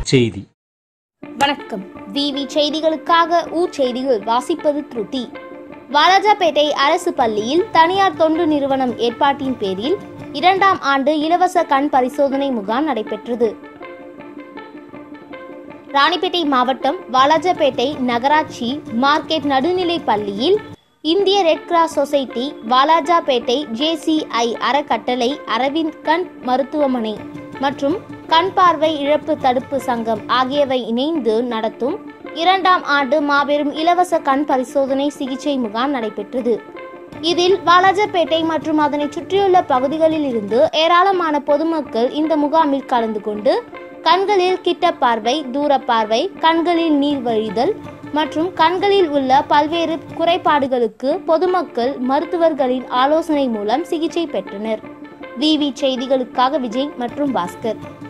செய்தி வணக்கம் விவி செய்திகளுக்காக ஊர் செய்திகள் வாசிப்பது திருதி வாலாஜாபேட்டை அரசு பள்ளியில் தனியார் தொண்டு நிறுவனம் ஏற்பாட்டின் பேரில் இரண்டாம் ஆண்டு இலவச கண் பரிசோதனை முகாம் நடைபெற்றது ராணிப்பேட்டை மாவட்டம் வாலாஜாபேட்டை நகராட்சி மார்க்கெட் நடுநிலைப் பள்ளியில் இந்திய red cross society Walajapet JCI அறக்கட்டளை அரவிந்த் கண் மருத்துவமனை மற்றும் கண் பார்வை இழப்பு தடுப்பு சங்கம் ஆகியவை இணைந்து நடத்தும் இரண்டாம் ஆண்டு மாபெரும் இலவச கண் பரிசோதனை சிகிச்சை முகாம் நடைபெற்றது இதில் வாலாஜாபேட்டை மற்றும் அதனை சுற்றியுள்ள பகுதிகளில் இருந்து ஏராளமான பொதுமக்கள் இந்த முகாமில் கலந்து கொண்டு கண்களில் கிட்ட பார்வை தூர பார்வை கண்களில் நீர் வழிதல் மற்றும் கண்களில் உள்ள பல்வேறு குறைபாடுகளுக்கு பொதுமக்கள் மருத்துவர்களின் ஆலோசனை மூலம் சிகிச்சை பெற்றனர் விவி செய்திகளுக்காக விஜய் மற்றும் பாஸ்கர்